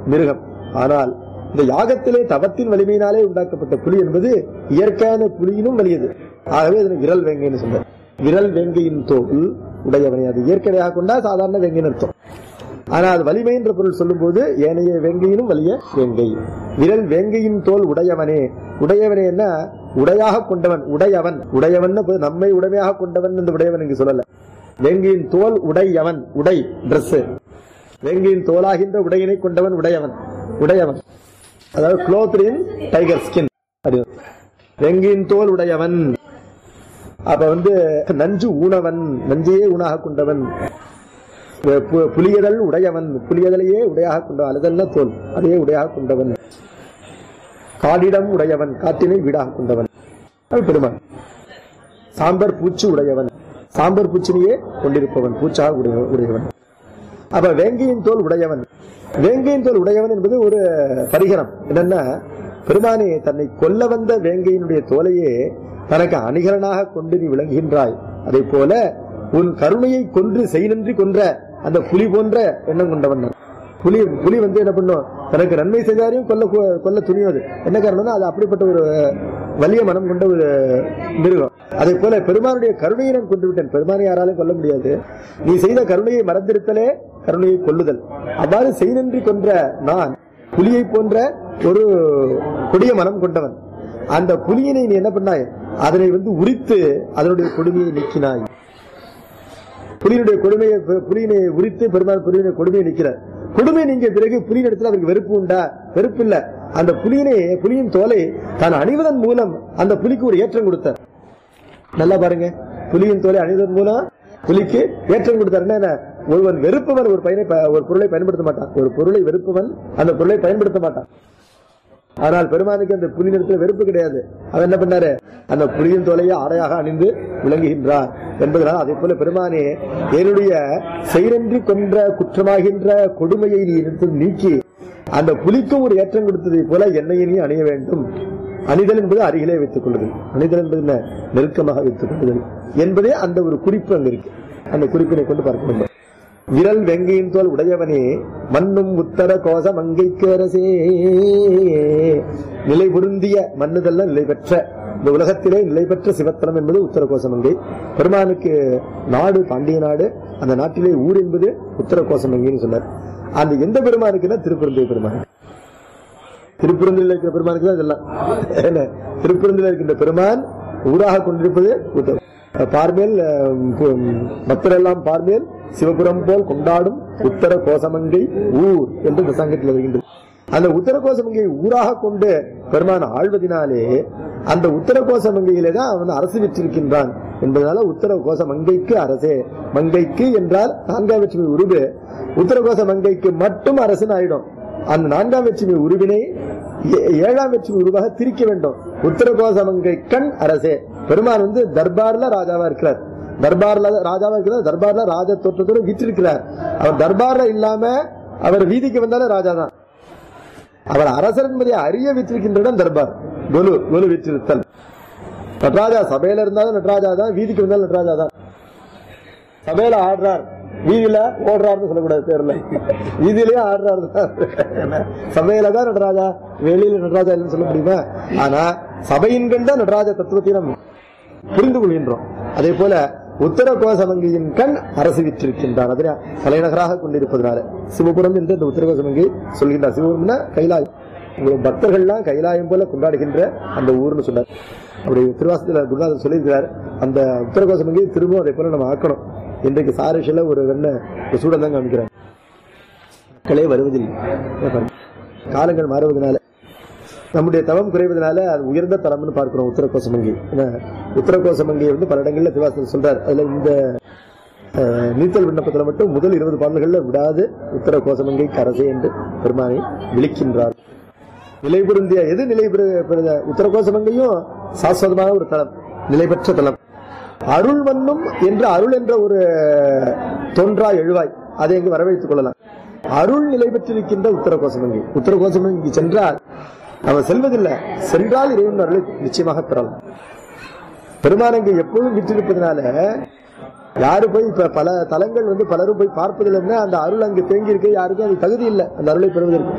மிருகம் ஆனால் இந்த யாகத்திலே தவத்தின் வலிமையினாலே உண்டாக்கப்பட்ட புலி என்பது இயற்கையான புலியினும் வலியது ஆகவே இதனை விரல் வேங்கைன்னு சொல்றார் விரல் வேங்கையின் தோல் உடையவனை அது இயற்கையாக கொண்டா சாதாரண வேங்கைன்னு அர்த்தம் ஆனா அது வலிமை என்ற பொருள் சொல்லும்போது ஏனைய வேங்கையினும் வலிய வேங்கை விரல் வேங்கையின் தோல் உடையவனே உடையவனே என்ன உடையாக கொண்டவன் உடையவன் உடையவன் நம்மை உடைமையாக கொண்டவன் இந்த உடையவன் இங்கு சொல்லல வேங்கையின் தோல் உடையவன் உடை Dress வேங்கையின் தோலாகின்ற உடையினை கொண்டவன் உடையவன் உடையவன் அதாவது குளோத்ரின் டைகர் ஸ்கின் அது வேங்கையின் தோல் உடையவன் அப்ப வந்து நஞ்சு ஊனவன் நஞ்சையே ஊனாக கொண்டவன் பு- புலியதல் உடையவன் புலியதலையே உடையாக கொண்டவன் அழுதல்ல தோல் அதையே உடையாக கொண்டவன் காடிடம் உடையவன் காட்டினை வீடாக கொண்டவன் அது பெருமான் சாம்பர் பூச்சி உடையவன் சாம்பர் பூச்சினையே கொண்டிருப்பவன் பூச்சாக உடைய- உடையவன் அப்ப வேங்கையின் தோல் உடையவன் வேங்கையின் தோல் உடையவன் என்பது ஒரு பரிகரம் என்னன்னா பெருமானே தன்னை கொல்ல வந்த வேங்கையினுடைய தோலையே தனக்கு அணிகலனாக கொண்டு நீ விளங்குகின்றாய் அதே போல உன் கருணையை கொன்று செய்நின்றி கொன்ற அந்த புலி போன்ற எண்ணம் கொண்டவன் நான். புலி புலி வந்து என்ன பண்ணும் தனக்கு நன்மை செய்தாரையும் கொல்ல கொல்ல துணியும் அது என்ன காரணம்னா அது அப்படிப்பட்ட ஒரு வலிய மனம் கொண்ட ஒரு மிருகம் அதே போல பெருமானுடைய கருணையை நான் கொண்டு விட்டேன் பெருமானை யாராலும் கொல்ல முடியாது நீ செய்த கருணையை மறந்திருத்தலே கருணையை கொல்லுதல் அவ்வாறு செய்தன்றி கொன்ற நான் புலியை போன்ற ஒரு கொடிய மனம் கொண்டவன் அந்த புலியினை நீ என்ன பண்ணாய் அதனை வந்து உரித்து அதனுடைய கொடுமையை நீக்கினாய் புலியினுடைய கொடுமையை புலியினை உரித்து பெருமாள் புலியினுடைய கொடுமையை நிற்கிறார் கொடுமை நீங்க பிறகு புலியின் இடத்துல அவருக்கு வெறுப்பு உண்டா வெறுப்பு இல்ல அந்த புலியினை புலியின் தோலை தான் அணிவதன் மூலம் அந்த புலிக்கு ஒரு ஏற்றம் கொடுத்தார் நல்லா பாருங்க புலியின் தோலை அணிவதன் மூலம் புலிக்கு ஏற்றம் கொடுத்தாருன்னா என்ன? ஒருவன் வெறுப்பவன் ஒரு பயனை ப- ஒரு பொருளை பயன்படுத்த மாட்டான் ஒரு பொருளை வெறுப்பவன் அந்த பொருளை பயன்படுத்த மாட்டான் ஆனால் பெருமானுக்கு அந்த புலி நிறத்தில் வெறுப்பு கிடையாது அவன் என்ன பண்ணாரு அந்த புலியின் தோலையை ஆடையாக அணிந்து விளங்குகின்றார் என்பதனால் அதே போல பெருமானே என்னுடைய செயலன்றி கொன்ற குற்றமாகின்ற கொடுமையை நீ எடுத்து நீக்கி அந்த புலிக்கும் ஒரு ஏற்றம் கொடுத்ததை போல என்னையை நீ அணிய வேண்டும் அணிதல் என்பது அருகிலே வைத்துக் கொள்ளுதல் அணிதல் என்பது என்ன நெருக்கமாக வைத்துக் கொள்ளுதல் என்பதே அந்த ஒரு குறிப்பு அங்க இருக்கு அந்த குறிப்பினை கொண்டு பார்க்க வேண்டும் விரல் வெங்கையின் தோல் உடையவனே மண்ணும் உத்தர கோச மங்கைக்கு அரசே நிலை பொருந்திய மண்ணுதல்ல நிலை பெற்ற இந்த உலகத்திலே நிலை பெற்ற சிவத்தலம் என்பது உத்தர கோசமங்கை பெருமானுக்கு நாடு பாண்டிய நாடு அந்த நாட்டிலே ஊர் என்பது உத்தர கோசமங்கைன்னு சொன்னார் அந்த எந்த பெருமானுக்குன்னா திருப்பெருந்தை பெருமான் திருப்பெருந்தில் இருக்கிற பெருமானுக்கு தான் இதெல்லாம் என்ன திருப்பெருந்தில் இருக்கின்ற பெருமான் ஊராக கொண்டிருப்பது உத்தர- பார்மேல் அஹ், கு- பக்தரெல்லாம் பார்மேல் சிவபுரம் போல் கொண்டாடும் உத்தர கோசமங்கை ஊர் என்று இந்த சங்கத்தில் வருகின்றது அந்த உத்தர கோசமங்கை ஊராக கொண்டு பெருமான் ஆழ்வதினாலே அந்த உத்தர கோசமங்கையிலே தான் அவன் அரசு பெற்றிருக்கின்றான் என்பதனால உத்தர கோச மங்கைக்கு அரசே மங்கைக்கு என்றால் நான்காம் வெற்றி உருவு உத்தர கோச மங்கைக்கு மட்டும் அரசன் ஆயிடும் அந்த நான்காம் வெற்றி உருவினை ஏ- ஏழாம் வெற்றி உருவாக திரிக்க வேண்டும் உத்தரகோச மங்கை கண் அரசே பெருமான் வந்து தர்பார்ல ராஜாவா இருக்கிறார் தர்பார்ல ராஜாவா இருக்கிறார் தர்பார்ல ராஜ தோற்றத்தோடு வீற்றிருக்கிறார் அவர் தர்பார்ல இல்லாம அவர் வீதிக்கு வந்தாலே ராஜா தான் அவர் அரசர் என்பதை அறிய வீற்றிருக்கின்ற இடம் தர்பார் கொலு கொலு வீற்றிருத்தல் நடராஜா சபையில இருந்தாலும் நடராஜா தான் வீதிக்கு வந்தாலும் நடராஜா தான் சபையில ஆடுறார் வீதியில ஓடுறாருன்னு சொல்லக்கூடாது பேர்ல வீதியிலயே ஆடுறாரு தான். சபையில தான் நடராஜா வெளியில நடராஜா இல்லைன்னு சொல்ல முடியுமா ஆனா சபையின் கண்ட நடராஜ தத்துவத்தை நாம் புரிந்து கொள்கின்றோம் அதே போல உத்தர கோசமங்கியின் கண் அரசு விற்றிருக்கின்றான் அதனை தலைநகராக கொண்டிருப்பதனால சிவபுரம் என்று இந்த உத்தர கோசமங்கை சொல்கின்றார் சிவபுரம்னா கைலாயம் உங்கள் பக்தர்கள்லாம் கைலாயம் போல கொண்டாடுகின்ற அந்த ஊர்னு சொன்னார் அப்படி திருவாசத்துல குருநாதர் சொல்லியிருக்கிறார் அந்த உத்தர கோசமங்கை திரும்பவும் அதே போல நம்ம ஆக்கணும் இன்றைக்கு சாரிஷில ஒரு வெண்ண ஒரு சூடம் தான் காமிக்கிறாங்க மக்களே வருவதில்லை என்ன பாருங்க. காலங்கள் மாறுவதனால நம்முடைய தவம் குறைவதனால அது உயர்ந்த தலம்னு பார்க்கிறோம் உத்தரகோசமங்கி ஏன்னா உத்தரகோசமங்கியை வந்து பல இடங்கள்ல திருவாசல் சொல்றார் அதுல இந்த அஹ், நீத்தல் விண்ணப்பத்துல மட்டும் முதல் இருபது பாடல்கள்ல விடாது உத்தர கோசமங்கை கரசை என்று பெருமானை விழிக்கின்றார் நிலை பொருந்திய எது நிலை பெறு- பெறுத உத்தர கோசமங்கையும் சாஸ்வதமான ஒரு தலம் நிலை பெற்ற தலம் அருள் வண்ணும் என்று அருள் என்ற ஒரு தோன்றா எழுவாய் அதை இங்கு வரவழைத்துக் கொள்ளலாம் அருள் நிலை பெற்றிருக்கின்ற உத்தர கோசமங்கை உத்தர கோசமங்கை சென்றால் அவன் செல்வதில்லை சென்றால் இறைவன் அருளை நிச்சயமாக பெறலாம் பெருமானங்கை எப்பொழுதும் விற்றிருப்பதனால யாரு போய் இப்ப பல தலங்கள் வந்து பலரும் போய் பார்ப்பதில்லைன்னா அந்த அருள் அங்கு தேங்கி இருக்கு யாருக்கும் அது தகுதி இல்லை அந்த அருளை பெறுவதற்கு